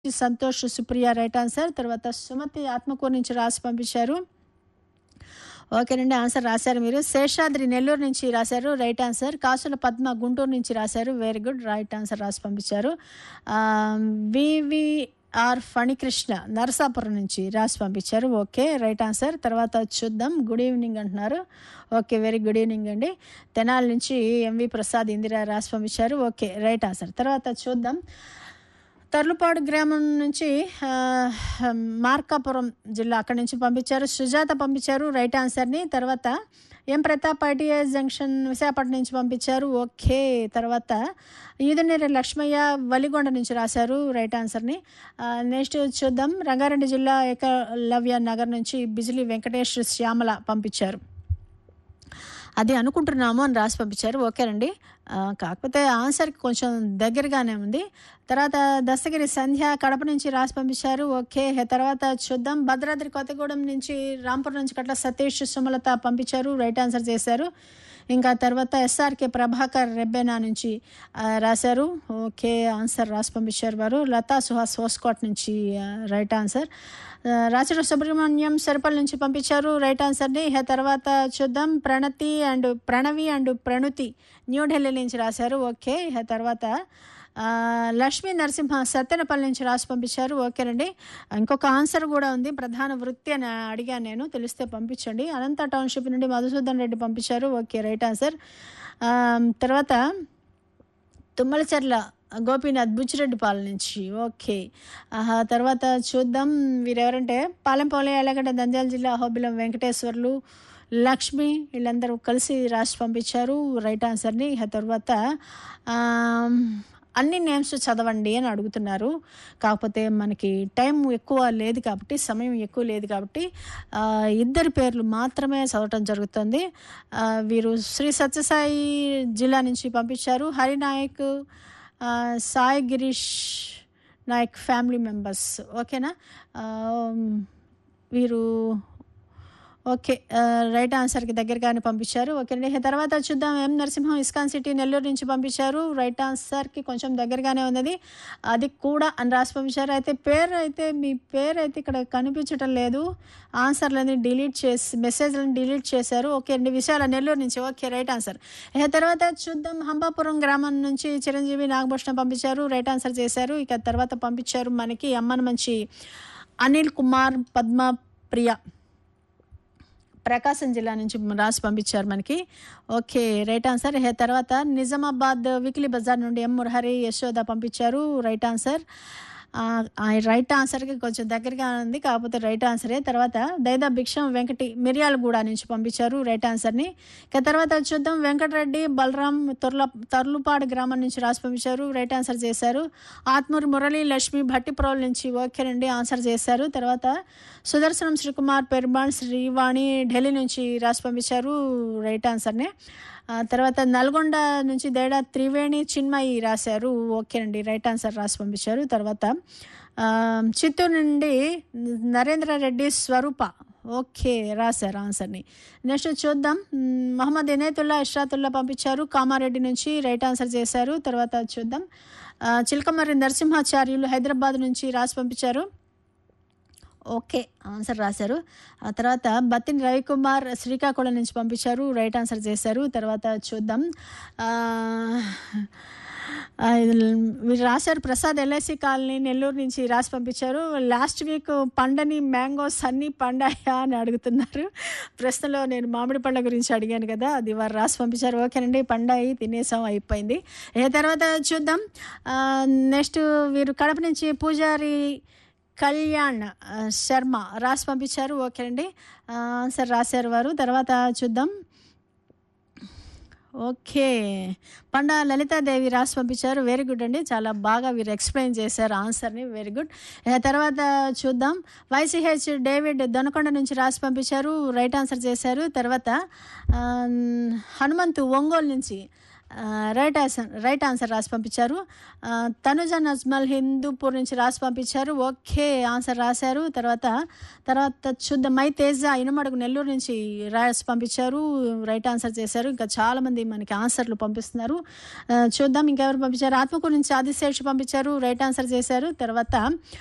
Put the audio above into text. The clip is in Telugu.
సంతోష్ సుప్రియ రైట్ ఆన్సర్ తర్వాత సుమతి ఆత్మకూరు నుంచి రాసి పంపించారు ఓకేనండి ఆన్సర్ రాశారు మీరు శేషాద్రి నెల్లూరు నుంచి రాశారు రైట్ ఆన్సర్ కాసుల పద్మ గుంటూరు నుంచి రాశారు వెరీ గుడ్ రైట్ ఆన్సర్ రాసి పంపించారు వివిఆర్ ఫణికృష్ణ నరసాపురం నుంచి రాసి పంపించారు ఓకే రైట్ ఆన్సర్ తర్వాత చూద్దాం గుడ్ ఈవినింగ్ అంటున్నారు ఓకే వెరీ గుడ్ ఈవినింగ్ అండి తెనాలి నుంచి ఎంవి ప్రసాద్ ఇందిరా రాసి పంపించారు ఓకే రైట్ ఆన్సర్ తర్వాత చూద్దాం తర్లుపాడు గ్రామం నుంచి ఆ, మార్కాపురం జిల్లా అక్కడి నుంచి పంపించారు సుజాత పంపించారు రైట్ ఆన్సర్ని తర్వాత M Pratap I T I junction Visakhapatnam నుంచి పంపించారు ఓకే తర్వాత ఈదునేరి లక్ష్మయ్య వలిగొండ నుంచి రాశారు రైట్ ఆన్సర్ని ఆ, నెక్స్ట్ చూద్దాం రంగారెడ్డి జిల్లా ఏకలవ్య నగర్ నుంచి బిజిలీ వెంకటేష్ శ్యామల పంపించారు అది అనుకుంటున్నాము అని రాసి పంపించారు ఓకేనండి ఆ, కాకపోతే ఆన్సర్కి కొంచెం దగ్గరగానే ఉంది తర్వాత దస్తగిరి సంధ్య కడప నుంచి రాసి పంపించారు ఓకే తర్వాత చూద్దాం భద్రాద్రి కొత్తగూడెం నుంచి రాంపూర్ నుంచి కట్ల సతీష్ సుమలత పంపించారు రైట్ ఆన్సర్ చేశారు ఇంకా తర్వాత ఎస్ఆర్కే ప్రభాకర్ రెబ్బెనా నుంచి ఆ, రాశారు ఓకే ఆన్సర్ రాసి పంపించారు వారు లతా సుహాస్ హోస్కోట్ నుంచి ఆ, రైట్ ఆన్సర్ ఆ, రాచడ సుబ్రహ్మణ్యం సరిపల్ నుంచి పంపించారు రైట్ ఆన్సర్ని ఇక తర్వాత చూద్దాం ప్రణతి అండ్ ప్రణవి అండ్ ప్రణుతి న్యూఢిల్లీ నుంచి రాశారు ఓకే ఇక తర్వాత ఆ, లక్ష్మీ నరసింహ సత్తెనపల్లి నుంచి రాసి పంపించారు ఓకేనండి ఇంకొక ఆన్సర్ కూడా ఉంది ప్రధాన వృత్తి అని అడిగాను నేను తెలిస్తే పంపించండి అనంత టౌన్షిప్ నుండి మధుసూదన్ రెడ్డి పంపించారు ఓకే రైట్ ఆన్సర్ ఆ, తర్వాత తుమ్మలచెర్ల గోపీనాథ్ బుచ్చిరెడ్డిపాలెం నుంచి ఓకే ఆహా తర్వాత చూద్దాం వీరెవరంటే పాలెంపోలే ఎలగడ్డ నంద్యాల జిల్లా హోబిలం వెంకటేశ్వర్లు లక్ష్మి వీళ్ళందరూ కలిసి రాసి పంపించారు రైట్ ఆన్సర్ని ఆ తర్వాత ఆమ్, అన్ని నేమ్స్ చదవండి అని అడుగుతున్నారు కాకపోతే మనకి టైం ఎక్కువ లేదు కాబట్టి సమయం ఎక్కువ లేదు కాబట్టి ఆ, ఇద్దరి పేర్లు మాత్రమే చదవటం జరుగుతుంది ఆ, వీరు శ్రీ సత్యసాయి జిల్లా నుంచి పంపించారు హరినాయక్ ఆ, సాయి గిరీష్ నాయక్ ఫ్యామిలీ మెంబర్స్ ఓకేనా ఆ, వీరు ఓకే ఆ, రైట్ ఆన్సర్కి దగ్గరగానే పంపించారు ఓకే అండి తర్వాత చూద్దాం ఎం నరసింహం ఇస్కాన్ సిటీ నెల్లూరు నుంచి పంపించారు రైట్ ఆన్సర్కి కొంచెం దగ్గరగానే ఉన్నది అది కూడా అని రాసి పంపించారు అయితే పేరు అయితే మీ పేరు అయితే ఇక్కడ కనిపించటం లేదు ఆన్సర్లని డిలీట్ చేసి మెసేజ్లను డిలీట్ చేశారు ఓకే అండి విశాల నెల్లూరు నుంచి ఓకే రైట్ ఆన్సర్ ఇక తర్వాత చూద్దాం హంబాపురం గ్రామం నుంచి చిరంజీవి నాగభూషణం పంపించారు రైట్ ఆన్సర్ చేశారు ఇక తర్వాత పంపించారు మనకి అమ్మన్ మంచి అనిల్ కుమార్ పద్మ ప్రియ ప్రకాశం జిల్లా నుంచి రాసి పంపించారు మనకి ఓకే రైట్ ఆన్సర్ హే తర్వాత నిజామాబాద్ వీక్లీ బజార్ నుండి ఎం మురహరి యశోద పంపించారు రైట్ ఆన్సర్ ఆ, ఆ రైట్ ఆన్సర్కి కొంచెం దగ్గరగా ఉంది కాకపోతే రైట్ ఆన్సరే తర్వాత దైదా భిక్షం వెంకటి మిర్యాలగూడ నుంచి పంపించారు రైట్ ఆన్సర్ని ఇక తర్వాత చూద్దాం వెంకటరెడ్డి బలరాం తొర్ల తర్లుపాడు గ్రామం నుంచి రాసి పంపించారు రైట్ ఆన్సర్ చేశారు ఆత్మూరి మురళి లక్ష్మి భట్టిప్రోల్ నుంచి ఓకేనండి ఆన్సర్ చేశారు తర్వాత సుదర్శనం శ్రీకుమార్ పెరుమాళ్ శ్రీవాణి ఢిల్లీ నుంచి రాసి పంపించారు రైట్ ఆన్సర్ని ఆ తర్వాత నల్గొండ నుంచి దేడా త్రివేణి చిన్మయి రాశారు ఓకేనండి రైట్ ఆన్సర్ రాసి పంపించారు తర్వాత ఆ, చిత్తూరు నుండి నరేంద్ర రెడ్డి స్వరూప ఓకే రాశారు ఆన్సర్ని నెక్స్ట్ చూద్దాం మ్, మహమ్మద్ ఇనేతుల్లా ఇష్రాతుల్లా పంపించారు కామారెడ్డి నుంచి రైట్ ఆన్సర్ చేశారు తర్వాత చూద్దాం ఆ, చిలకమర్రి నరసింహాచార్యులు హైదరాబాద్ నుంచి రాసి పంపించారు ఓకే ఆన్సర్ రాశారు ఆ తర్వాత బత్తిని రవికుమార్ శ్రీకాకుళం నుంచి పంపించారు రైట్ ఆన్సర్ చేశారు తర్వాత చూద్దాం ఆ, ఆ, ఇది మీరు రాశారు ప్రసాద్ ఎల్ఐసి కాలనీ నెల్లూరు నుంచి రాసి పంపించారు లాస్ట్ వీక్ పండని మ్యాంగోస్ అన్నీ పండాయా అని అడుగుతున్నారు ప్రశ్నలో నేను మామిడి పండ్ల గురించి అడిగాను కదా అది వారు రాసి పంపించారు ఓకేనండి పండాయి తినేసాం అయిపోయింది ఏ తర్వాత చూద్దాం నెక్స్ట్ వీరు కడప నుంచి పూజారి కళ్యాణ్ ఆ, శర్మ రాసి పంపించారు ఓకే అండి ఆ, ఆన్సర్ రాశారు వారు తర్వాత చూద్దాం ఓకే పండా లలితాదేవి రాసి పంపించారు వెరీ గుడ్ అండి చాలా బాగా వీరు ఎక్స్ప్లెయిన్ చేశారు ఆన్సర్ని వెరీ గుడ్ ఆ తర్వాత చూద్దాం వైసీహెచ్ డేవిడ్ దొనకొండ నుంచి రాసి పంపించారు రైట్ ఆన్సర్ చేశారు తర్వాత ఆ, హనుమంతు ఒంగోలు నుంచి ఆ, రైట్ ఆన్సర్ రైట్ ఆన్సర్ రాసి పంపించారు ఆ, తనుజ నజ్మల్ హిందూపూర్ నుంచి రాసి పంపించారు ఓకే ఆన్సర్ రాశారు తర్వాత తర్వాత చూద్దాం మై తేజ ఇనుమడుగు నెల్లూరు నుంచి రాసి పంపించారు రైట్ ఆన్సర్ చేశారు ఇంకా చాలామంది మనకి ఆన్సర్లు పంపిస్తున్నారు ఆ, చూద్దాం ఇంకెవరు పంపించారు ఆత్మకూరు నుంచి ఆదిశేష్ పంపించారు రైట్ ఆన్సర్ చేశారు తర్వాత